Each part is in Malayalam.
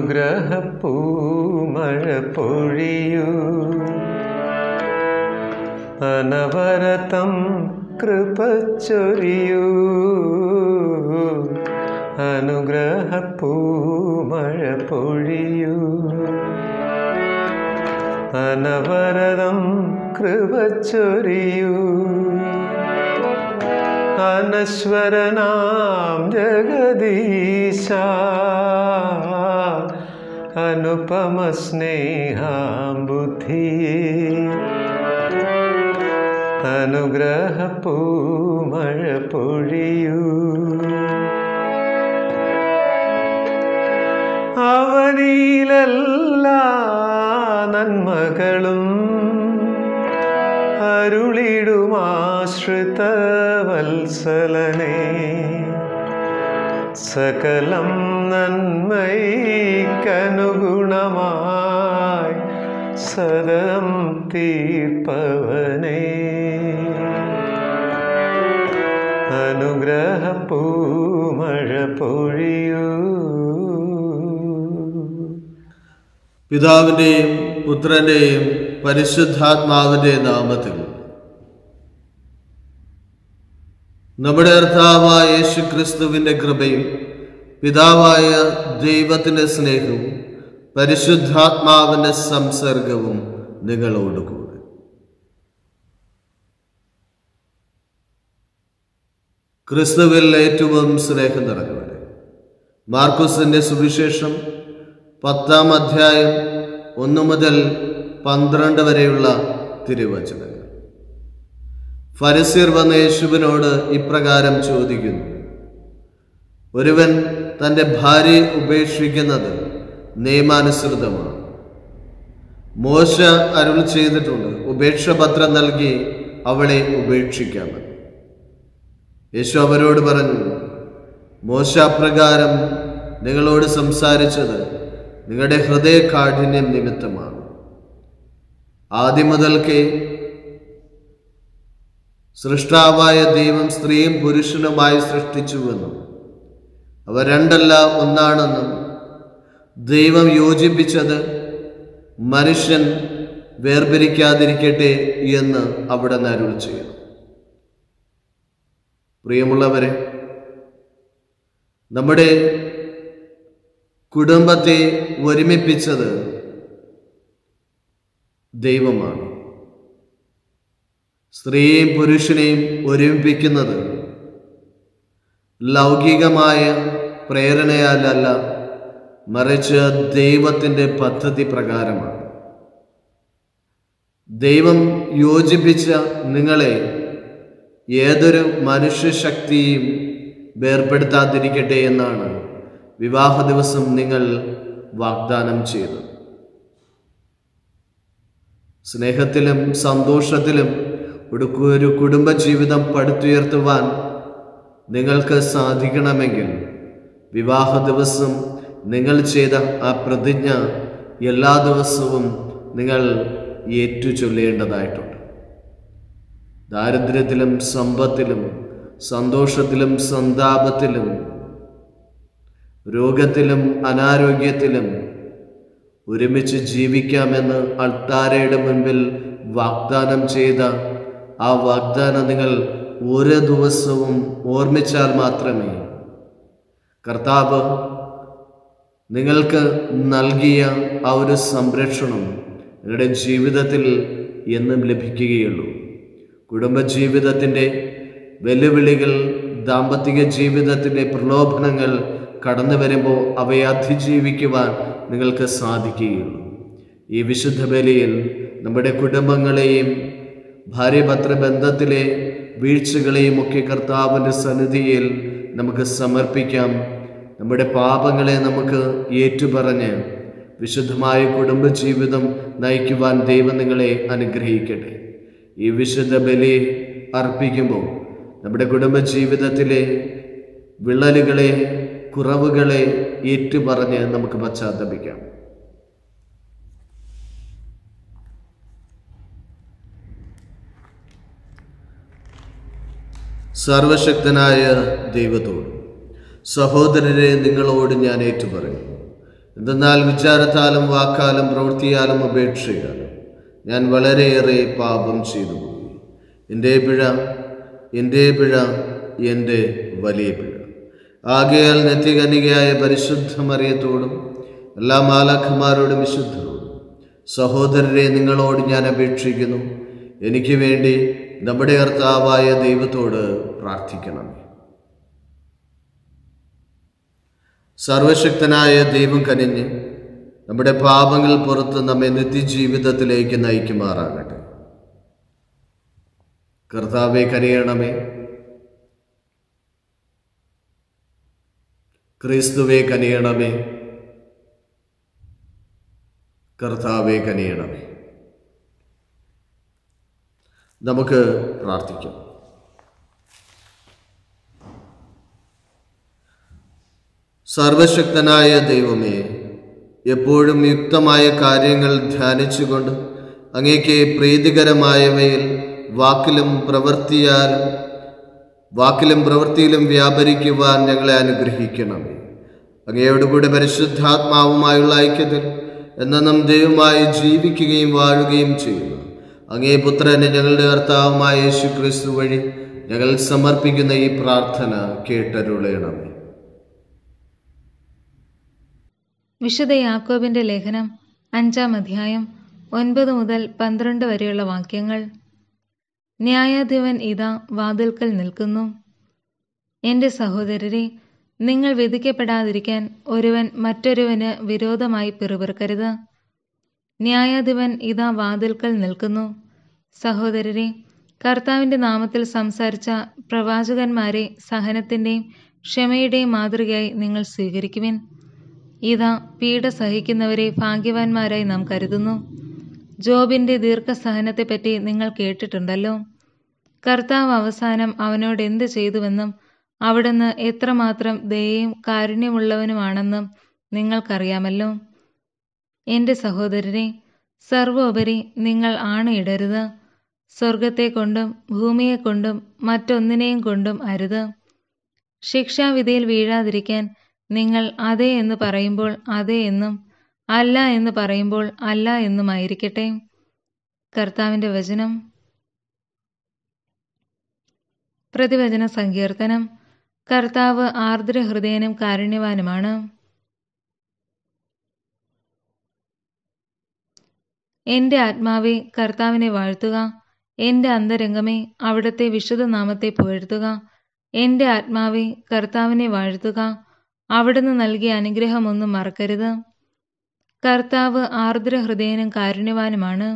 അനുഗ്രഹപ്പൂമഴ പൊഴിയൂ അനവരതം കൃപ ചൊരിയൂ അനുഗ്രഹപ്പൂമഴ പൊഴിയൂ അനവരതം കൃപ ചൊരിയൂ അനശ്വരനാം ജഗദീശ അനുപമ സ്നേഹാം ബുദ്ധിയേ അനുഗ്രഹപ്പൂമഴ പൊഴിയൂ അവനിലെല്ലാ നന്മകളും അരുളിടുമാശ്രിത വത്സലനെ സകലം നന്മയ്ക്കനുഗുണമായി സദം തീർപ്പവനേ അനുഗ്രഹപ്പൂമഴ പൊഴിയൂ പിതാവിൻ്റെയും പുത്രൻ്റെയും പരിശുദ്ധാത്മാവിൻ്റെ നാമത്തിൽ നമ്മുടെ കർത്താവായ യേശു ക്രിസ്തുവിൻ്റെ കൃപയും പിതാവായ ദൈവത്തിൻ്റെ സ്നേഹവും പരിശുദ്ധാത്മാവിൻ്റെ സംസർഗവും നിങ്ങളോടുകൂടെ ക്രിസ്തുവിൽ ഏറ്റവും സ്നേഹം നിറഞ്ഞവരെ മാർക്കുസിൻ്റെ സുവിശേഷം പത്താം അധ്യായം ഒന്ന് മുതൽ പന്ത്രണ്ട് വരെയുള്ള തിരുവചനങ്ങൾ ഫരിസിർ വന്ന യേശുവിനോട് ഇപ്രകാരം ചോദിക്കുന്നു ഒരുവൻ തൻ്റെ ഭാര്യയെ ഉപേക്ഷിക്കുന്നത് നിയമാനുസൃതമാണ് മോശ അരുൾ ചെയ്തിട്ടുണ്ട് ഉപേക്ഷപത്രം നൽകി അവളെ ഉപേക്ഷിക്കാമെന്ന് യേശു അവരോട് പറഞ്ഞു മോശാപ്രകാരം നിങ്ങളോട് സംസാരിച്ചത് നിങ്ങളുടെ ഹൃദയ കാഠിന്യം നിമിത്തമാണ് ആദ്യം മുതൽക്കേ സൃഷ്ടാവായ ദൈവം സ്ത്രീയും പുരുഷനുമായി സൃഷ്ടിച്ചുവെന്നും അവ രണ്ടല്ല ഒന്നാണെന്നും ദൈവം യോജിപ്പിച്ചത് മനുഷ്യൻ വേർപിരിക്കാതിരിക്കട്ടെ എന്ന് അവിടെ അരുൾ ചെയ്യുന്നു പ്രിയമുള്ളവരെ നമ്മുടെ കുടുംബത്തെ ഒരുമിപ്പിച്ചത് ദൈവമാണ് സ്ത്രീയെയും പുരുഷനെയും ഒരുമിപ്പിക്കുന്നത് ലൗകികമായ പ്രേരണയാലല്ല മറിച്ച് ദൈവത്തിൻ്റെ പദ്ധതി പ്രകാരമാണ് ദൈവം യോജിപ്പിച്ച നിങ്ങളെ ഏതൊരു മനുഷ്യശക്തിയും വേർപ്പെടുത്താതിരിക്കട്ടെ എന്നാണ് വിവാഹ ദിവസം നിങ്ങൾ വാഗ്ദാനം ചെയ്തത് സ്നേഹത്തിലും സന്തോഷത്തിലും ഒരു ഒരു കുടുംബജീവിതം പടുത്തുയർത്തുവാൻ നിങ്ങൾക്ക് സാധിക്കണമെങ്കിൽ വിവാഹ ദിവസം നിങ്ങൾ ചെയ്ത ആ പ്രതിജ്ഞ എല്ലാ ദിവസവും നിങ്ങൾ ഏറ്റു ചൊല്ലേണ്ടതായിട്ടുണ്ട് ദാരിദ്ര്യത്തിലും സമ്പത്തിലും സന്തോഷത്തിലും സന്താപത്തിലും രോഗത്തിലും അനാരോഗ്യത്തിലും ഒരുമിച്ച് ജീവിക്കാമെന്ന് അൾത്താരയുടെ മുൻപിൽ വാഗ്ദാനം ചെയ്ത ആ വാഗ്ദാനം നിങ്ങൾ ഓരോ ദിവസവും ഓർമ്മിച്ചാൽ മാത്രമേ കർത്താവ് നിങ്ങൾക്ക് നൽകിയ ആ ഒരു സംരക്ഷണം നിങ്ങളുടെ ജീവിതത്തിൽ എന്നും ലഭിക്കുകയുള്ളൂ കുടുംബജീവിതത്തിൻ്റെ വെല്ലുവിളികൾ ദാമ്പത്തിക ജീവിതത്തിൻ്റെ പ്രലോഭനങ്ങൾ കടന്നു വരുമ്പോൾ അവയെ അതിജീവിക്കുവാൻ നിങ്ങൾക്ക് സാധിക്കുകയുള്ളൂ ഈ വിശുദ്ധ ബലിയിൽ നമ്മുടെ കുടുംബങ്ങളെയും ഭാര്യപത്ര ബന്ധത്തിലെ വീഴ്ചകളെയും ഒക്കെ കർത്താവിൻ്റെ സന്നിധിയിൽ നമുക്ക് സമർപ്പിക്കാം നമ്മുടെ പാപങ്ങളെ നമുക്ക് ഏറ്റുപറഞ്ഞ് വിശുദ്ധമായ കുടുംബജീവിതം നയിക്കുവാൻ ദൈവം നിങ്ങളെ അനുഗ്രഹിക്കട്ടെ ഈ വിശുദ്ധ ബലി അർപ്പിക്കുമ്പോൾ നമ്മുടെ കുടുംബജീവിതത്തിലെ വിള്ളലുകളെ കുറവുകളെ ഏറ്റുപറഞ്ഞ് നമുക്ക് പശ്ചാത്തപിക്കാം സർവശക്തനായ ദൈവത്തോട് സഹോദരരെ നിങ്ങളോട് ഞാൻ ഏറ്റുപറയും എന്തെന്നാൽ വിചാരത്താലും വാക്കാലും പ്രവൃത്തിയാലും അപേക്ഷയാലും ഞാൻ വളരെയേറെ പാപം ചെയ്തു പോയി എൻ്റെ പിഴ എൻ്റെ പിഴ എൻ്റെ വലിയ പിഴ ആകയാൽ നിത്യകന്യകയായ പരിശുദ്ധ മറിയത്തോടും എല്ലാ മാലാഖമാരോടും വിശുദ്ധരോടും സഹോദരരെ നിങ്ങളോട് ഞാൻ അപേക്ഷിക്കുന്നു എനിക്ക് വേണ്ടി നമ്മുടെ കർത്താവായ ദൈവത്തോട് പ്രാർത്ഥിക്കണമേ സർവശക്തനായ ദൈവം കനിഞ്ഞ് നമ്മുടെ പാപങ്ങൾ പുറത്ത് നമ്മെ നിത്യജീവിതത്തിലേക്ക് നയിക്കുമാറാകട്ടെ കർത്താവെ കനിയണമേ ക്രിസ്തുവെ കനിയണമേ കർത്താവെ കനിയണമേ നമുക്ക് പ്രാർത്ഥിക്കാം സർവശക്തനായ ദൈവമേ എപ്പോഴും യുക്തമായ കാര്യങ്ങൾ ധ്യാനിച്ചുകൊണ്ട് അങ്ങേക്ക് പ്രീതികരമായവയിൽ വാക്കിലും പ്രവൃത്തിയാലും വാക്കിലും പ്രവൃത്തിയിലും വ്യാപരിക്കുവാൻ ഞങ്ങളെ അനുഗ്രഹിക്കണമേ അങ്ങയോടുകൂടെ പരിശുദ്ധാത്മാവുമായുള്ള ഐക്യത്തിൽ എന്നും ദൈവമായി ജീവിക്കുകയും വാഴുകയും ചെയ്യുന്നു അങ്ങേ പുത്രനെ ഞങ്ങളുടെ കർത്താവുമായ യേശു ക്രിസ്തു വഴി ഞങ്ങൾ സമർപ്പിക്കുന്ന ഈ പ്രാർത്ഥന കേട്ടരുളയണമേ വിശുദ്ധ യാക്കോബിന്റെ ലേഖനം അഞ്ചാം അധ്യായം ഒൻപത് മുതൽ പന്ത്രണ്ട് വരെയുള്ള വാക്യങ്ങൾ ന്യായാധിപൻ ഇതാ വാതിൽക്കൽ നിൽക്കുന്നു എന്റെ സഹോദരരെ നിങ്ങൾ വിധിക്കപ്പെടാതിരിക്കാൻ ഒരുവൻ മറ്റൊരുവന് വിരോധമായി പിറുപിറുക്കരുത് ന്യായാധിപൻ ഇതാ വാതിൽക്കൽ നിൽക്കുന്നു സഹോദരരെ കർത്താവിന്റെ നാമത്തിൽ സംസാരിച്ച പ്രവാചകന്മാരെ സഹനത്തിന്റെയും ക്ഷമയുടെയും മാതൃകയായി നിങ്ങൾ സ്വീകരിക്കുവിൻ ഇതാ പീഡ സഹിക്കുന്നവരെ ഭാഗ്യവാന്മാരായി നാം കരുതുന്നു ജോബിന്റെ ദീർഘസഹനത്തെപ്പറ്റി നിങ്ങൾ കേട്ടിട്ടുണ്ടല്ലോ കർത്താവ് അവസാനം അവനോട് എന്ത് ചെയ്തുവെന്നും അവിടുന്ന് എത്രമാത്രം ദയയും കാരുണ്യമുള്ളവനുമാണെന്നും നിങ്ങൾക്കറിയാമല്ലോ എന്റെ സഹോദരരെ സർവോപരി നിങ്ങൾ ആണയിടരുത് സ്വർഗത്തെ കൊണ്ടും ഭൂമിയെ കൊണ്ടും മറ്റൊന്നിനെയും കൊണ്ടും അരുത് ശിക്ഷാവിധിയിൽ വീഴാതിരിക്കാൻ നിങ്ങൾ അതെ എന്ന് പറയുമ്പോൾ അതെ എന്നും അല്ല എന്ന് പറയുമ്പോൾ അല്ല എന്നുമായിരിക്കട്ടെ കർത്താവിന്റെ വചനം പ്രതിവചന സങ്കീർത്തനം കർത്താവ് ആർദ്രഹൃദയനും കാരുണ്യവാനുമാണ് എന്റെ ആത്മാവെ കർത്താവിനെ വാഴ്ത്തുക എന്റെ അന്തരംഗമേ അവിടുത്തെ വിശുദ്ധ നാമത്തെ പുകഴ്ത്തുക എന്റെ ആത്മാവെ കർത്താവിനെ വാഴ്ത്തുക അവിടുന്ന് നൽകിയ അനുഗ്രഹമൊന്നും മറക്കരുത് കർത്താവ് ആർദ്രഹൃദയനും കാരുണ്യവാനുമാണ്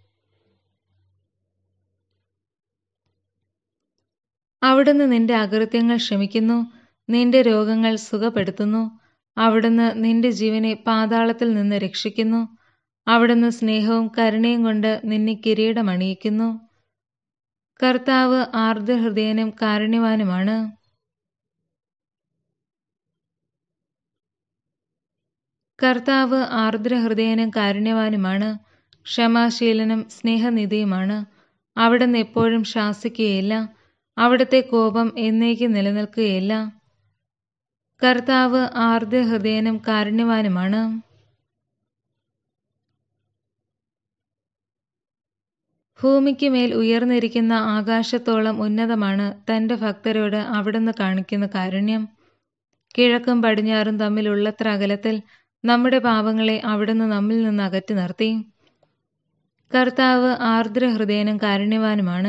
അവിടുന്ന് നിന്റെ അകൃത്യങ്ങൾ ക്ഷമിക്കുന്നു നിന്റെ രോഗങ്ങൾ സുഖപ്പെടുത്തുന്നു അവിടുന്ന് നിന്റെ ജീവനെ പാതാളത്തിൽ നിന്ന് രക്ഷിക്കുന്നു അവിടുന്ന് സ്നേഹവും കരുണയും കൊണ്ട് നിന്നെ കിരീടമണിയിക്കുന്നു കർത്താവ് ആർദ്രഹൃദയനും കാരുണ്യവാനുമാണ് കർത്താവ് ആർദ്രഹൃദയനും കാരുണ്യവാനുമാണ് ക്ഷമാശീലനും സ്നേഹനിധിയുമാണ് അവിടുന്ന് എപ്പോഴും ശാസിക്കുകയില്ല അവിടുത്തെ കോപം എന്നേക്ക് നിലനിൽക്കുകയില്ല കർത്താവ് ആർദ്രഹൃദയനും കാരുണ്യവാനുമാണ് ഭൂമിക്ക് മേൽ ഉയർന്നിരിക്കുന്ന ആകാശത്തോളം ഉന്നതമാണ് തന്റെ ഭക്തരോട് അവിടുന്ന് കാണിക്കുന്ന കാരുണ്യം കിഴക്കും പടിഞ്ഞാറും തമ്മിലുള്ളത്ര അകലത്തിൽ നമ്മുടെ പാപങ്ങളെ അവിടുന്ന് നമ്മിൽ നിന്ന് അകറ്റി നിർത്തി കർത്താവ് ആർദ്രഹൃദയനും കാരുണ്യവാനുമാണ്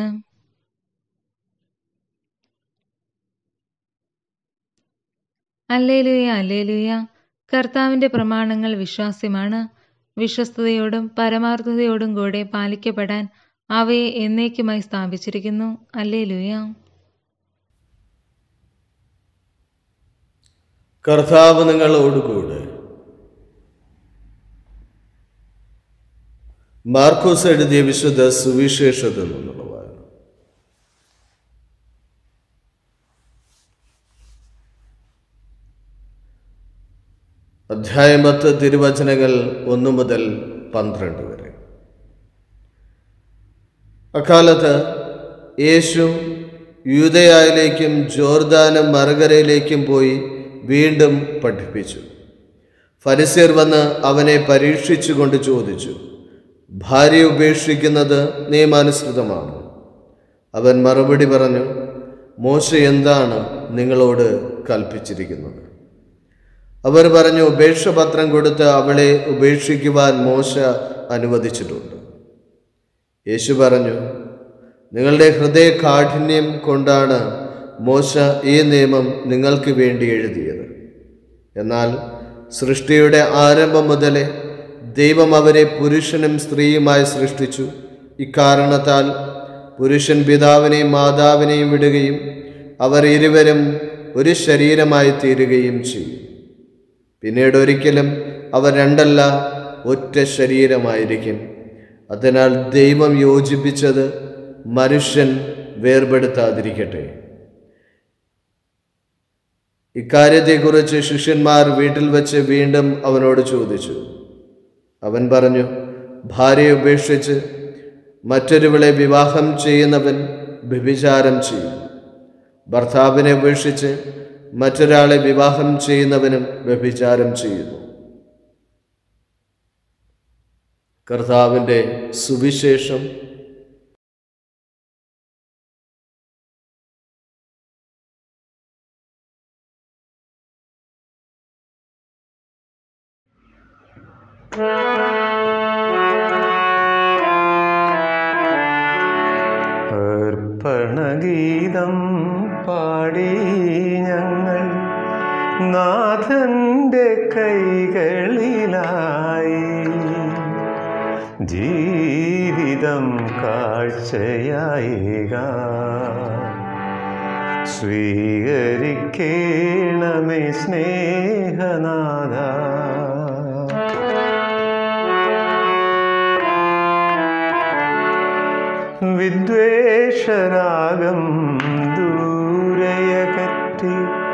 അല്ലേലുയ അല്ലേലുയ കർത്താവിന്റെ പ്രമാണങ്ങൾ വിശ്വാസ്യമാണ് വിശ്വസ്തയോടും പരമാർത്ഥതയോടും കൂടെ പാലിക്കപ്പെടാൻ അവയെ എന്നേക്കുമായി സ്ഥാപിച്ചിരിക്കുന്നു അല്ലേലുയ കർത്താവ് നിങ്ങളോടുകൂടെ മാർക്കോസ് എഴുതിയ വിശുദ്ധ സുവിശേഷത്തിൽ നിന്നുള്ള വായന അധ്യായം പത്ത് തിരുവചനങ്ങൾ ഒന്ന് മുതൽ പന്ത്രണ്ട് വരെ അക്കാലത്ത് യേശു യൂതയായിലേക്കും ജോർദാനും മറുകരയിലേക്കും പോയി വീണ്ടും പഠിപ്പിച്ചു ഫരിസ്യർ വന്ന് അവനെ പരീക്ഷിച്ചുകൊണ്ട് ചോദിച്ചു ഭാര്യ ഉപേക്ഷിക്കുന്നത് നിയമാനുസൃതമാണ് അവൻ മറുപടി പറഞ്ഞു മോശ എന്താണ് നിങ്ങളോട് കൽപ്പിച്ചിരിക്കുന്നത് അവർ പറഞ്ഞു ഉപേക്ഷപത്രം കൊടുത്ത് അവളെ ഉപേക്ഷിക്കുവാൻ മോശ അനുവദിച്ചിട്ടുണ്ട് യേശു പറഞ്ഞു നിങ്ങളുടെ ഹൃദയ കാഠിന്യം കൊണ്ടാണ് മോശ ഈ നിയമം നിങ്ങൾക്ക് വേണ്ടി എഴുതിയത് എന്നാൽ സൃഷ്ടിയുടെ ആരംഭം മുതലേ ദൈവം അവരെ പുരുഷനും സ്ത്രീയുമായി സൃഷ്ടിച്ചു ഇക്കാരണത്താൽ പുരുഷൻ പിതാവിനെയും മാതാവിനെയും വിടുകയും അവർ ഇരുവരും ഒരു ശരീരമായി തീരുകയും ചെയ്യും പിന്നീട് ഒരിക്കലും അവർ രണ്ടല്ല ഒറ്റ ശരീരമായിരിക്കും അതിനാൽ ദൈവം യോജിപ്പിച്ചത് മനുഷ്യൻ വേർപെടുത്താതിരിക്കട്ടെ ഇക്കാര്യത്തെക്കുറിച്ച് ശിഷ്യന്മാർ വീട്ടിൽ വെച്ച് വീണ്ടും അവനോട് ചോദിച്ചു അവൻ പറഞ്ഞു ഭാര്യയെ ഉപേക്ഷിച്ച് മറ്റൊരുവളെ വിവാഹം ചെയ്യുന്നവൻ വ്യഭിചാരം ചെയ്യും ഭർത്താവിനെ ഉപേക്ഷിച്ച് മറ്റൊരാളെ വിവാഹം ചെയ്യുന്നവനും വ്യഭിചാരം ചെയ്യുന്നു കർത്താവിൻ്റെ സുവിശേഷം അർപ്പണഗീതം പാടി ഞങ്ങൾ നാഥന്റെ കൈകളിലായി ജീവിതം കാഴ്ചയായിക സ്വീകരിക്കേണമേ സ്നേഹനാഥ വിദ്വേഷരാഗം ദൂരയകറ്റി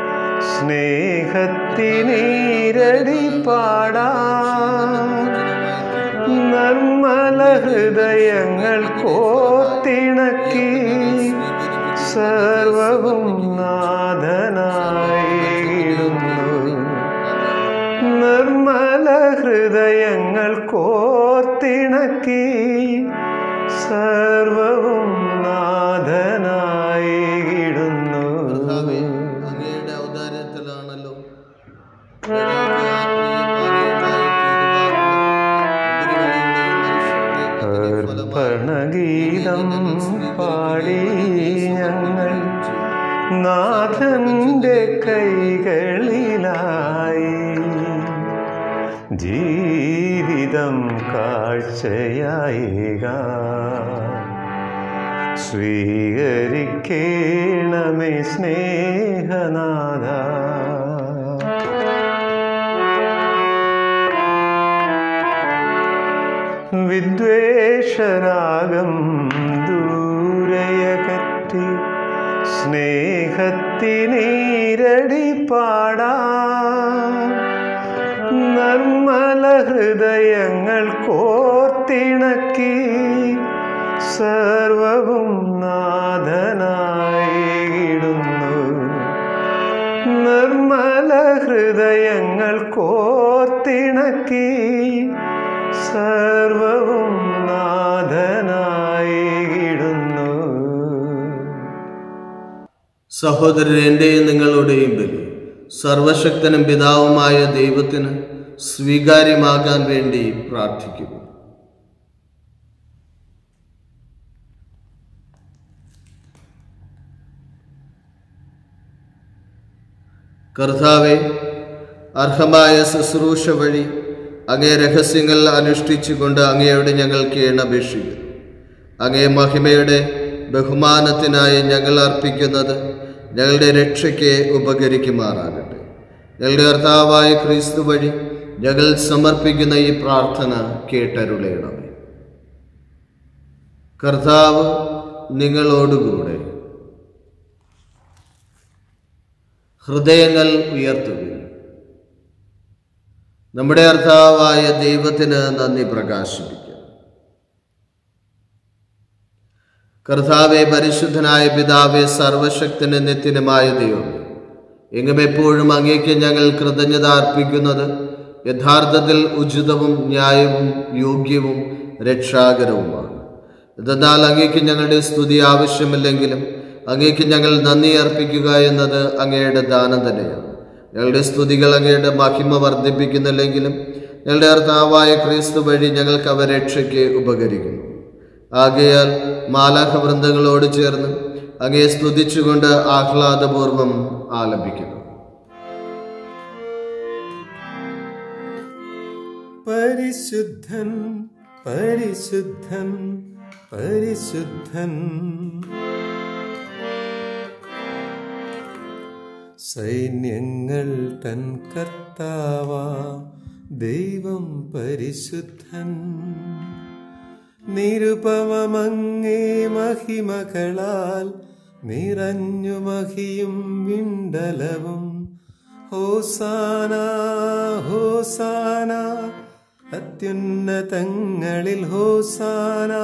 സ്നേഹത്തിനീരടി പാടാ നിർമ്മല ഹൃദയങ്ങൾ കോത്തിണക്കി സർവവും നാഥനായിടുന്നു നിർമ്മല ഹൃദയങ്ങൾ കോർത്തിണക്കി സർവവും നാഥനായിടുന്നു കർത്താവേ, അങ്ങയുടെ ഔദാര്യത്തിലാണല്ലോ ഞങ്ങൾക്ക് ആത്മീയ പാനീയമായി തീരുവാനുള്ള ഉപരിവലിയുടെയും മനുഷ്യരുടെ അതിന്റെ അർപ്പണഗീതം ഫലമായി പാടി ഞങ്ങൾ ചെയ്യും. നാഥന്റെ കൈകളിലായി ജീവിതം കാഴ്ചയായിക സ്വീകരിക്കേണമേ സ്നേഹനാഥ വിദ്വേഷരാഗം ദൂരയകറ്റി സ്നേഹത്തിനീരടി പാടാ നിർമ്മല ഹൃദയങ്ങൾ കോർത്തിണക്കി സർവവും നാഥനായിടുന്നു നിർമ്മല ഹൃദയങ്ങൾ കോർത്തിണക്കി സർവവും നാഥനായിടുന്നു സഹോദരൻ്റെയും നിങ്ങളുടെയും ബലി സർവശക്തനും പിതാവുമായ ദൈവത്തിന് സ്വീകാര്യമാകാൻ വേണ്ടി പ്രാർത്ഥിക്കുന്നു കർത്താവെ അർഹമായ ശുശ്രൂഷ വഴി അങ്ങേ രഹസ്യങ്ങൾ അനുഷ്ഠിച്ചുകൊണ്ട് അങ്ങയോട് ഞങ്ങൾ കീഴപേക്ഷിക്കുന്നു അങ്ങേ മഹിമയുടെ ബഹുമാനത്തിനായി ഞങ്ങൾ അർപ്പിക്കുന്നത് ഞങ്ങളുടെ രക്ഷയ്ക്ക് ഉപകരിക്കുമാറാകട്ടെ ഞങ്ങളുടെ കർത്താവായ ക്രിസ്തു വഴി ഞങ്ങൾ സമർപ്പിക്കുന്ന ഈ പ്രാർത്ഥന കേട്ടരുളയണമേ കർത്താവ് നിങ്ങളോടുകൂടെ ഹൃദയങ്ങൾ ഉയർത്തുകയും നമ്മുടെ കർത്താവായ ദൈവത്തിന് നന്ദി പ്രകാശിപ്പിക്കാം കർത്താവെ പരിശുദ്ധനായ പിതാവെ സർവശക്തന് നിത്യനുമായ ദൈവം എങ്ങും എപ്പോഴും അങ്ങേക്ക് ഞങ്ങൾ കൃതജ്ഞത അർപ്പിക്കുന്നത് യഥാർത്ഥത്തിൽ ഉചിതവും ന്യായവും യോഗ്യവും രക്ഷാകരവുമാണ് എന്തെന്നാൽ അങ്ങേക്ക് ഞങ്ങളുടെ സ്തുതി ആവശ്യമില്ലെങ്കിലും അങ്ങേക്ക് ഞങ്ങൾ നന്ദി അർപ്പിക്കുക എന്നത് അങ്ങയുടെ ദാനം തന്നെയാണ് ഞങ്ങളുടെ സ്തുതികൾ അങ്ങയുടെ മഹിമ വർദ്ധിപ്പിക്കുന്നില്ലെങ്കിലും ഞങ്ങളുടെ കർത്താവായ ക്രിസ്തു വഴി ഞങ്ങൾക്ക് അവ രക്ഷയ്ക്ക് ഉപകരിക്കുന്നു ആകയാൽ മാലാഖ വൃന്ദങ്ങളോട് ചേർന്ന് അങ്ങയെ സ്തുതിച്ചുകൊണ്ട് ആഹ്ലാദപൂർവം ആലപിക്കുന്നു പരിശുദ്ധൻ പരിശുദ്ധൻ പരിശുദ്ധൻ സൈന്യങ്ങൾ തൻ കർത്താവാ ദൈവം പരിശുദ്ധൻ നിരുപമങ്ങേ മഹിമകളാൽ നിറഞ്ഞു മഹിയും വിണ്ടലവും ഹോസാന ഹോസാന അത്യുന്നതങ്ങളിൽ ഹോസാന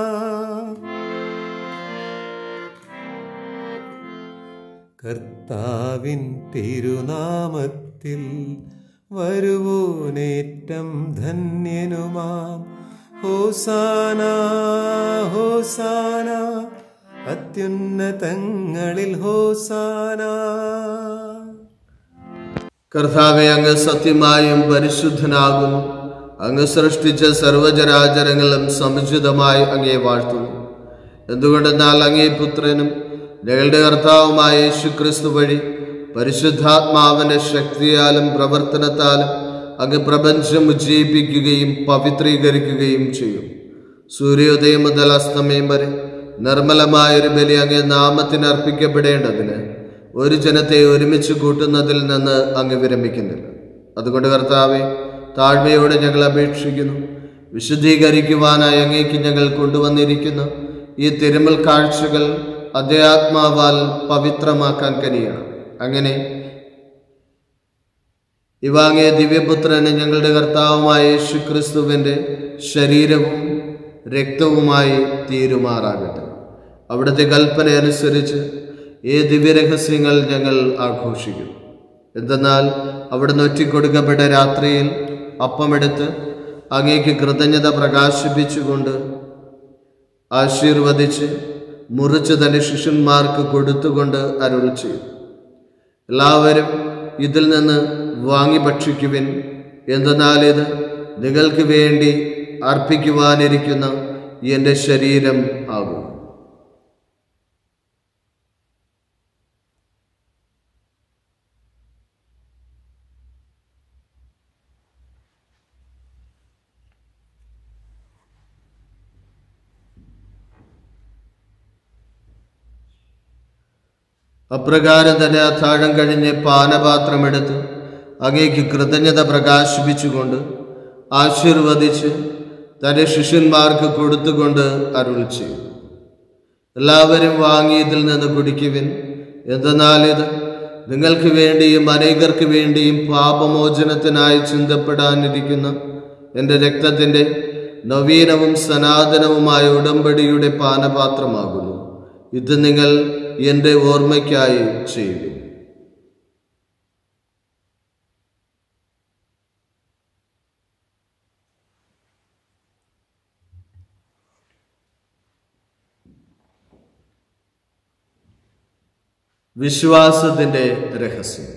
കർത്താവിൻ തിരുനാമത്തിൽ വരുവോനേറ്റം ധന്യനുമാം ഹോസാന ഹോസാന അത്യുന്നതങ്ങളിൽ ഹോസാന കർത്താവെ അങ്ങ് സത്യമായും പരിശുദ്ധനാകുന്നു അങ്ങ് സൃഷ്ടിച്ച സർവചരാചരങ്ങളും സമുചിതമായി അങ്ങേ വാഴ്ത്തുന്നു എന്തുകൊണ്ടെന്നാൽ അങ്ങേ പുത്രനും ഞങ്ങളുടെ കർത്താവുമായ യേശു ക്രിസ്തു വഴി പരിശുദ്ധാത്മാവിന്റെ ശക്തിയാലും പ്രവർത്തനത്താലും അങ്ങ് പ്രപഞ്ചം ഉജ്ജീവിപ്പിക്കുകയും പവിത്രീകരിക്കുകയും ചെയ്യും സൂര്യോദയം മുതൽ അസ്തമയം വരെ നിർമ്മലമായൊരു ബലി അങ്ങേ നാമത്തിന് അർപ്പിക്കപ്പെടേണ്ടതിന് ഒരു ജനത്തെ ഒരുമിച്ച് കൂട്ടുന്നതിൽ നിന്ന് അങ്ങ് വിരമിക്കുന്നില്ല അതുകൊണ്ട് കർത്താവെ താഴ്മയോടെ ഞങ്ങൾ അപേക്ഷിക്കുന്നു വിശുദ്ധീകരിക്കുവാനായി അങ്ങേക്ക് ഞങ്ങൾ കൊണ്ടുവന്നിരിക്കുന്ന ഈ തിരുമൽ കാഴ്ചകൾ അധ്യാത്മാവാൽ പവിത്രമാക്കാൻ കഴിയണം അങ്ങനെ ഇവാങ്ങിയ ദിവ്യപുത്രന് ഞങ്ങളുടെ കർത്താവുമായ യേശു ക്രിസ്തുവിൻ്റെ ശരീരവും രക്തവുമായി തീരുമാറാകട്ടെ അവിടുത്തെ കൽപ്പന അനുസരിച്ച് ഈ ദിവ്യരഹസ്യങ്ങൾ ഞങ്ങൾ ആഘോഷിക്കുന്നു എന്തെന്നാൽ അവിടുന്ന് ഒറ്റിക്കൊടുക്കപ്പെട്ട രാത്രിയിൽ അപ്പമെടുത്ത് അങ്ങേക്ക് കൃതജ്ഞത പ്രകാശിപ്പിച്ചുകൊണ്ട് ആശീർവദിച്ച് മുറിച്ച് തന്റെ ശിഷ്യന്മാർക്ക് കൊടുത്തുകൊണ്ട് അരുൾ ചെയ്തു എല്ലാവരും ഇതിൽ നിന്ന് വാങ്ങി ഭക്ഷിക്കുവിൻ എന്തെന്നാൽ ഇത് നിങ്ങൾക്ക് വേണ്ടി അർപ്പിക്കുവാനിരിക്കുന്ന എൻ്റെ ശരീരം ആകും അപ്രകാരം തന്നെ അത്താഴം കഴിഞ്ഞ് പാനപാത്രമെടുത്ത് അങ്ങേക്ക് കൃതജ്ഞത പ്രകാശിപ്പിച്ചുകൊണ്ട് ആശീർവദിച്ച് തന്റെ ശിഷ്യന്മാർക്ക് കൊടുത്തുകൊണ്ട് അരുൾ ചെയ്തു എല്ലാവരും വാങ്ങി ഇതിൽ നിന്ന് കുടിക്കുവിൻ എന്തെന്നാൽ ഇത് നിങ്ങൾക്ക് വേണ്ടിയും അനേകർക്ക് വേണ്ടിയും പാപമോചനത്തിനായി ചിന്തപ്പെടാനിരിക്കുന്ന എൻ്റെ രക്തത്തിൻ്റെ നവീനവും സനാതനവുമായ ഉടമ്പടിയുടെ പാനപാത്രമാകുന്നു ഇത് നിങ്ങൾ എൻ്റെ ഓർമ്മയ്ക്കായി ചെയ്യുക വിശ്വാസത്തിന്റെ രഹസ്യം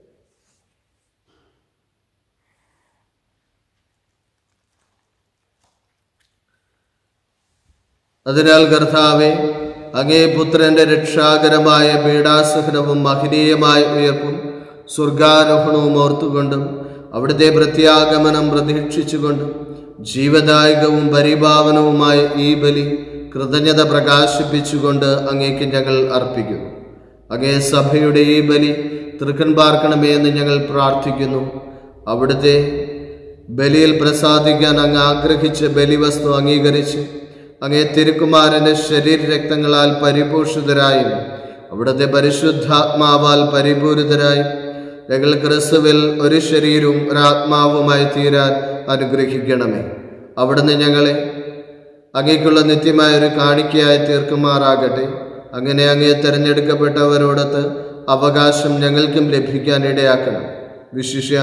അതിനാൽ കർത്താവെ അങ്ങേ പുത്രന്റെ രക്ഷാകരമായ പീഡാസഹനവും മഹനീയമായ ഉയർപ്പും സ്വർഗാരോഹണവും ഓർത്തുകൊണ്ടും അവിടുത്തെ പ്രത്യാഗമനം പ്രതീക്ഷിച്ചുകൊണ്ടും ജീവദായകവും പരിഭാവനവുമായ ഈ ബലി കൃതജ്ഞത പ്രകാശിപ്പിച്ചുകൊണ്ട് അങ്ങേക്ക് ഞങ്ങൾ അർപ്പിക്കുന്നു അങ്ങേ സഭയുടെ ഈ ബലി തൃക്കൻ പാർക്കണമേ എന്ന് ഞങ്ങൾ പ്രാർത്ഥിക്കുന്നു അവിടുത്തെ ബലിയിൽ പ്രസാദിക്കാൻ അങ്ങ് ആഗ്രഹിച്ച ബലിവസ്തു അംഗീകരിച്ച് അങ്ങേ തിരുക്കുമാരന്റെ ശരീരരക്തങ്ങളാൽ പരിപോഷിതരായും അവിടുത്തെ പരിശുദ്ധാത്മാവാൽ പരിപൂരിതരായും ഞങ്ങൾ ക്രിസ്തുവിൽ ഒരു ശരീരവും ഒരാത്മാവുമായി തീരാൻ അനുഗ്രഹിക്കണമേ അവിടുന്ന് ഞങ്ങളെ അങ്ങേക്കുള്ള നിത്യമായ ഒരു കാണിക്കയായി തീർക്കുമാറാകട്ടെ അങ്ങനെ അങ്ങേ തിരഞ്ഞെടുക്കപ്പെട്ടവരോടൊത്ത് അവകാശം ഞങ്ങൾക്കും ലഭിക്കാൻ ഇടയാക്കണം വിശിഷ്യ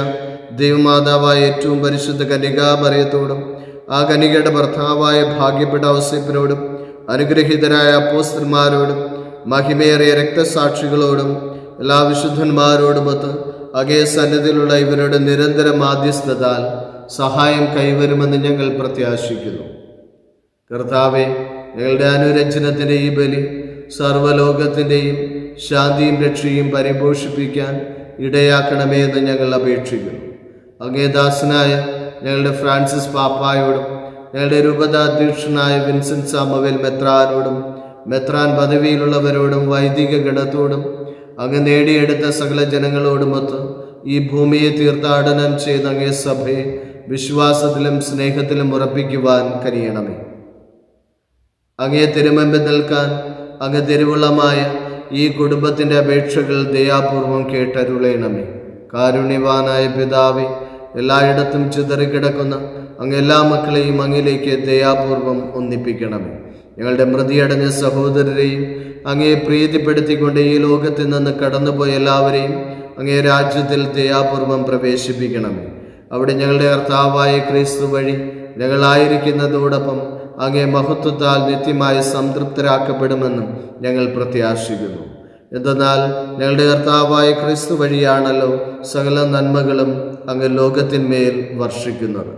ദൈവമാതാവായ ഏറ്റവും പരിശുദ്ധ കന്യകാമറിയത്തോടും ആ കനികയുടെ ഭർത്താവായ ഭാഗ്യപ്പെട്ട ഔസേപ്പിനോടും അനുഗ്രഹീതരായ അപ്പോസ്തന്മാരോടും മഹിമേറിയ രക്തസാക്ഷികളോടും എല്ലാ വിശുദ്ധന്മാരോടുമൊത്ത് അകേ സന്നിധിയിലുള്ള ഇവരുടെ നിരന്തര മാധ്യസ്ഥതാൽ സഹായം കൈവരുമെന്ന് ഞങ്ങൾ പ്രത്യാശിക്കുന്നു കർത്താവെ ഞങ്ങളുടെ അനുരഞ്ജനത്തിൻ്റെ ഈ ബലി സർവ്വലോകത്തിൻ്റെയും ശാന്തിയും രക്ഷയും പരിപോഷിപ്പിക്കാൻ ഇടയാക്കണമേ എന്ന് ഞങ്ങൾ അപേക്ഷിക്കുന്നു അങ്ങേ ദാസനായ ഞങ്ങളുടെ ഫ്രാൻസിസ് പാപ്പായോടും ഞങ്ങളുടെ രൂപതാധ്യക്ഷനായ വിൻസെന്റ് സാമുവേൽ മെത്രാനോടും മെത്രാൻ പദവിയിലുള്ളവരോടും വൈദിക ഗണത്തോടും അങ്ങ് നേടിയെടുത്ത സകല ജനങ്ങളോടുമൊത്ത് ഈ ഭൂമിയെ തീർത്ഥാടനം ചെയ്ത് അങ്ങേ സഭയെ വിശ്വാസത്തിലും സ്നേഹത്തിലും ഉറപ്പിക്കുവാൻ കഴിയണമേ അങ്ങേ തിരുമുമ്പിൽ നിൽക്കാൻ അങ്ങ് തിരുവുള്ളമായ ഈ കുടുംബത്തിന്റെ അപേക്ഷകൾ ദയാപൂർവം കേട്ടരുളയണമേ കാരുണ്യവാനായ പിതാവെ എല്ലായിടത്തും ചിതറിക്കിടക്കുന്ന അങ്ങ് എല്ലാ മക്കളെയും അങ്ങിലേക്ക് ദയാപൂർവം ഒന്നിപ്പിക്കണമേ ഞങ്ങളുടെ മൃതിയടഞ്ഞ സഹോദരരെയും അങ്ങേ പ്രീതിപ്പെടുത്തിക്കൊണ്ട് ഈ ലോകത്തിൽ നിന്ന് കടന്നുപോയ എല്ലാവരെയും അങ്ങേ രാജ്യത്തിൽ ദയാപൂർവം പ്രവേശിപ്പിക്കണമേ അവിടെ ഞങ്ങളുടെ കർത്താവായ ക്രിസ്തു വഴി ഞങ്ങളായിരിക്കുന്നതോടൊപ്പം അങ്ങേ മഹത്വത്താൽ നിത്യമായി സംതൃപ്തരാക്കപ്പെടുമെന്നും ഞങ്ങൾ പ്രത്യാശിക്കുന്നു എന്തെന്നാൽ ഞങ്ങളുടെ കർത്താവായ ക്രിസ്തു വഴിയാണല്ലോ സകല നന്മകളും അങ്ങ് ലോകത്തിന്മേൽ വർഷിക്കുന്നത്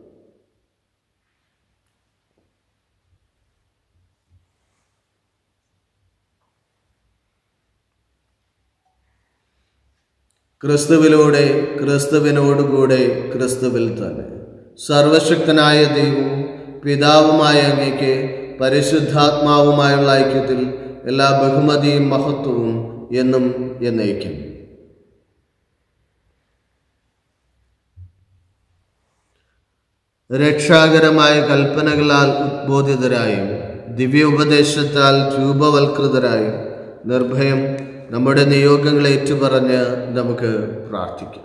ക്രിസ്തുവിലൂടെ ക്രിസ്തുവിനോടുകൂടെ ക്രിസ്തുവിൽ തന്നെ സർവശക്തനായ ദൈവവും പിതാവുമായ അങ്ങയ്ക്ക് പരിശുദ്ധാത്മാവുമായുള്ള ഐക്യത്തിൽ എല്ലാ ബഹുമതിയും മഹത്വവും എന്നും എന്നേക്കും രക്ഷാകരമായ കൽപ്പനകളാൽ ഉദ്ബോധിതരായും ദിവ്യ ഉപദേശത്താൽ രൂപവൽകൃതരായും നിർഭയം നമ്മുടെ നിയോഗങ്ങളെ ഏറ്റുപറഞ്ഞ് നമുക്ക് പ്രാർത്ഥിക്കാം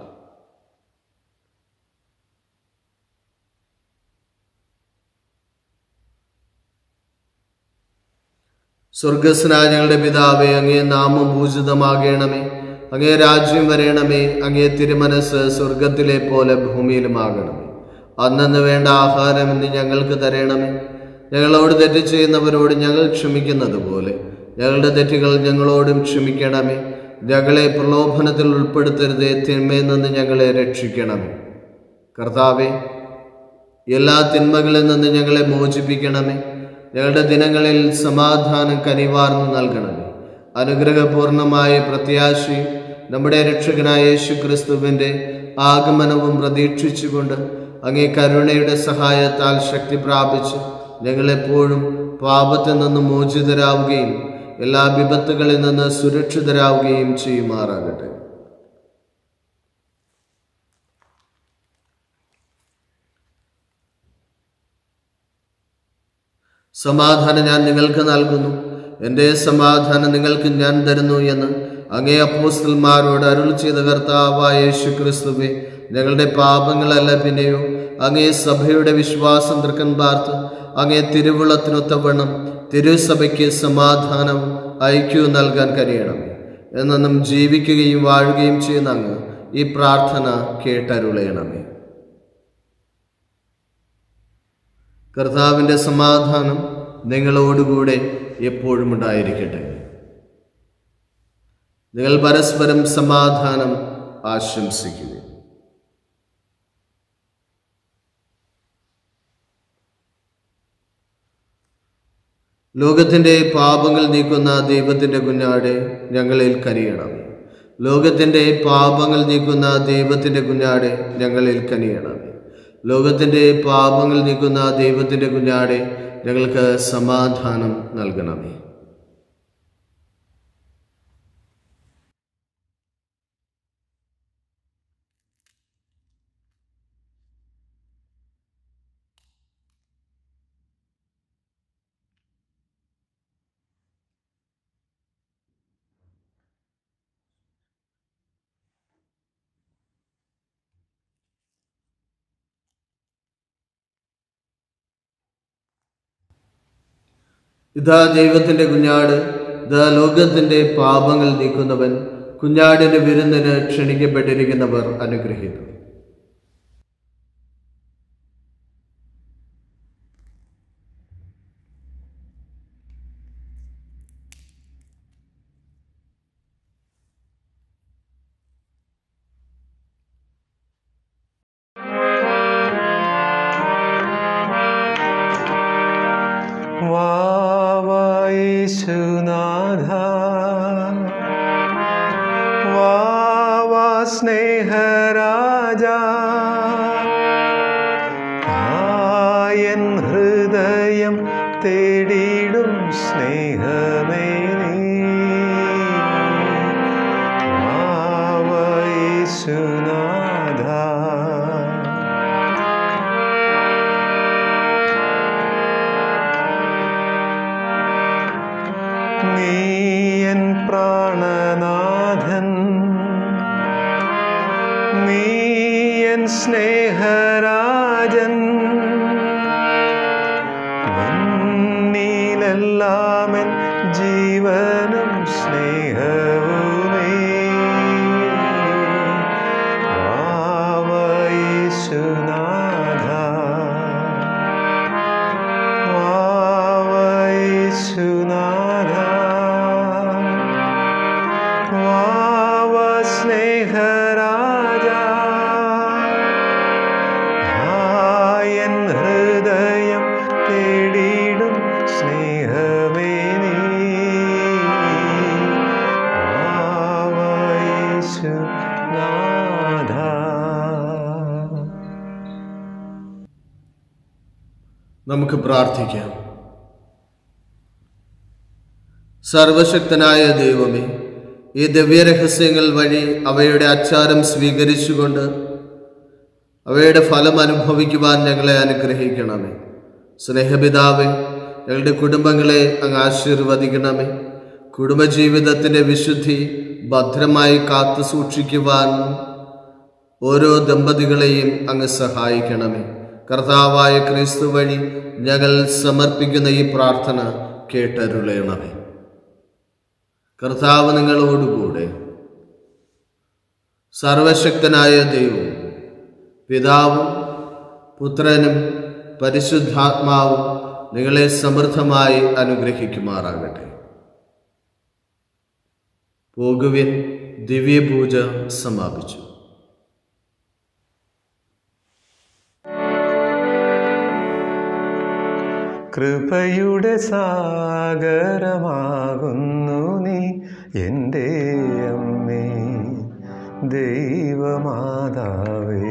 സ്വർഗസ്നായ ഞങ്ങളുടെ പിതാവേ അങ്ങേ നാമം പൂജിതമാകണമേ അങ്ങേ രാജ്യം വരയണമേ അങ്ങേ തിരുമനസ് സ്വർഗത്തിലെ പോലെ ഭൂമിയിലുമാകണമേ അന്നു വേണ്ട ആഹാരം ഇന്ന് ഞങ്ങൾക്ക് തരണമേ ഞങ്ങളോട് തെറ്റ് ചെയ്യുന്നവരോട് ഞങ്ങൾ ക്ഷമിക്കുന്നത് പോലെ ഞങ്ങളുടെ തെറ്റുകൾ ഞങ്ങളോടും ക്ഷമിക്കണമേ ഞങ്ങളെ പ്രലോഭനത്തിൽ ഉൾപ്പെടുത്തരുതേ തിന്മയിൽ നിന്ന് ഞങ്ങളെ രക്ഷിക്കണമേ കർത്താവെ എല്ലാ തിന്മകളിൽ നിന്ന് ഞങ്ങളെ മോചിപ്പിക്കണമേ ഞങ്ങളുടെ ദിനങ്ങളിൽ സമാധാനം കനിവാർന്നു നൽകണമേ അനുഗ്രഹപൂർണമായ പ്രത്യാശയും നമ്മുടെ രക്ഷകനായ യേശു ക്രിസ്തുവിൻ്റെ ആഗമനവും പ്രതീക്ഷിച്ചുകൊണ്ട് അങ്ങേ കരുണയുടെ സഹായത്താൽ ശക്തി പ്രാപിച്ച് ഞങ്ങളെപ്പോഴും പാപത്തിൽ നിന്ന് മോചിതരാവുകയും എല്ലാ വിപത്തുകളിൽ നിന്ന് സുരക്ഷിതരാവുകയും ചെയ്യുമാറാകട്ടെ സമാധാനം ഞാൻ നിങ്ങൾക്ക് നൽകുന്നു എൻ്റെ സമാധാനം നിങ്ങൾക്ക് ഞാൻ തരുന്നു എന്ന് അങ്ങേ അപ്പോസ്റ്റൽമാരോട് അരുൾ ചെയ്ത കർത്താവായ യേശു ക്രിസ്തുവെ ഞങ്ങളുടെ പാപങ്ങളല്ല പിന്നെയോ അങ്ങേ സഭയുടെ വിശ്വാസം തൃക്കൻ പാർത്ത് അങ്ങേ തിരുവുളത്തിനൊത്തവണ്ണം തിരുസഭയ്ക്ക് സമാധാനവും ഐക്യവും നൽകാൻ കഴിയണമേ എന്നും ജീവിക്കുകയും വാഴുകയും ചെയ്യുന്ന അങ്ങ് ഈ പ്രാർത്ഥന കേട്ടരുളയണമേ കർത്താവിൻ്റെ സമാധാനം നിങ്ങളോടുകൂടെ എപ്പോഴും ഉണ്ടായിരിക്കട്ടെ നിങ്ങൾ പരസ്പരം സമാധാനം ആശംസിക്കുക ലോകത്തിൻ്റെ പാപങ്ങൾ നീക്കുന്ന ദൈവത്തിൻ്റെ കുഞ്ഞാടെ ഞങ്ങളിൽ കനിയണമേ ലോകത്തിൻ്റെ പാപങ്ങൾ നീക്കുന്ന ദൈവത്തിൻ്റെ കുഞ്ഞാടെ ഞങ്ങളിൽ കനിയണമേ ലോകത്തിൻ്റെ പാപങ്ങൾ നീക്കുന്ന ദൈവത്തിൻ്റെ കുഞ്ഞാടെ ഞങ്ങൾക്ക് സമാധാനം നൽകണമേ ഇതാ ദൈവത്തിന്റെ കുഞ്ഞാട് ഇതാ ലോകത്തിന്റെ പാപങ്ങൾ നീക്കുന്നവൻ കുഞ്ഞാടിന്റെ വിരുന്നിന് ക്ഷണിക്കപ്പെട്ടിരിക്കുന്നവർ അനുഗ്രഹിക്കുന്നു രാജാ ആയൻ ഹൃദയം തേടിയിടും സ്നേഹമേ നീ. വാവ യേശുനാഥ. നീ എൻ പ്രാണനാഥൻ നീ എൻ സ്നേഹരാജൻ നിന്നിലെല്ലാമൻ ജീവനും സ്നേഹവുമേ വാവ യേശുനാഥ വാവ യേശുനാഥ വാവ സ്നേഹരാജ ആയൻ ഹൃദയം തേടിയിടും സ്നേഹമേ നീ വാവ യേശുനാഥ നമുക്ക് പ്രാർത്ഥിക്കാം സർവശക്തനായ ദൈവമേ ഈ ദിവ്യരഹസ്യങ്ങൾ വഴി അവയുടെ അച്ചാരം സ്വീകരിച്ചുകൊണ്ട് അവയുടെ ഫലം അനുഭവിക്കുവാൻ ഞങ്ങളെ അനുഗ്രഹിക്കണമേ സ്നേഹപിതാവേ ഞങ്ങളുടെ കുടുംബങ്ങളെ അങ്ങ് ആശീർവദിക്കണമേ കുടുംബജീവിതത്തിൻ്റെ വിശുദ്ധി ഭദ്രമായി കാത്തു സൂക്ഷിക്കുവാൻ ഓരോ ദമ്പതികളെയും അങ്ങ് സഹായിക്കണമേ കർത്താവായ ക്രിസ്തു വഴി ഞങ്ങൾ സമർപ്പിക്കുന്ന ഈ പ്രാർത്ഥന കേട്ടരുളയണമേ കർത്താവ് നിങ്ങളോടുകൂടെ സർവശക്തനായ ദൈവവും പിതാവും പുത്രനും പരിശുദ്ധാത്മാവും നിങ്ങളെ സമൃദ്ധമായി അനുഗ്രഹിക്കുമാറാകട്ടെ പോകുവിൻ ദിവ്യപൂജ സമാപിച്ചു കൃപയുടെ സാഗരമാകുന്നു നീ എൻ്റെ അമ്മേ ദൈവമാതാവേ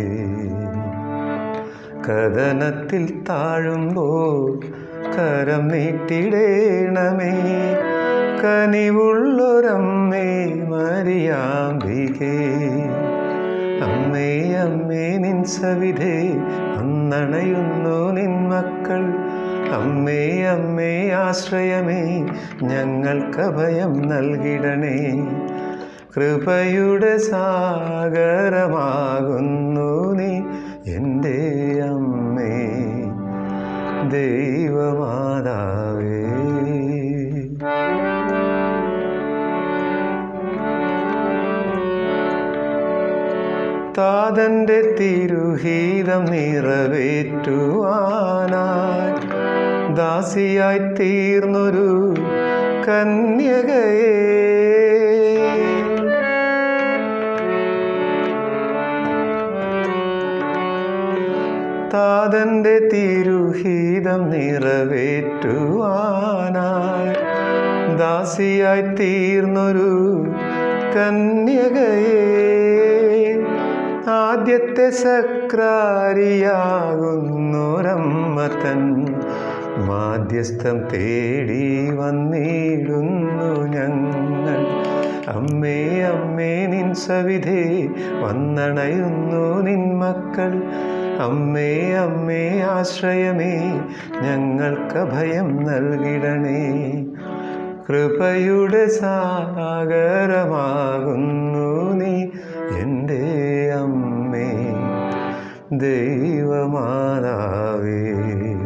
കഥനത്തിൽ താഴുമ്പോൾ കരം നീട്ടിടേണമേ കനിവുള്ളൊരമ്മേ മരിയാമ്പികേ അമ്മേ അമ്മേ നിൻ സവിധേ അന്നണയുന്നു നിൻ മക്കൾ അമ്മേ അമ്മേ ആശ്രയമേ ഞങ്ങൾക്കഭയം നൽകിടണേ കൃപയുടെ സാഗരമാകുന്നു നീ എൻ്റെ അമ്മേ ദൈവമാതാവേ താതന്റെ തിരുഹീതം നിറവേറ്റുവാനായി ദാസിയായി തീർന്നൊരു കന്യകയെ താതന്റെ തിരുഹീതം നിറവേറ്റുവാനായി ദാസിയായി തീർന്നൊരു കന്യകയെ ആദ്യത്തെ സക്രാരിയാകുന്നൊരമ്മ തൻ മാധ്യസ്ഥം തേടി വന്നിടുന്നു ഞങ്ങൾ അമ്മേ അമ്മേ നിൻ സവിധേ വന്നണയുന്നു നിൻ മക്കൾ അമ്മേ അമ്മേ ആശ്രയമേ ഞങ്ങൾക്കഭയം നൽകിടണേ കൃപയുടെ സാഗരമാകുന്നു നീ എൻ്റെ അമ്മേ ദൈവമാതാവേ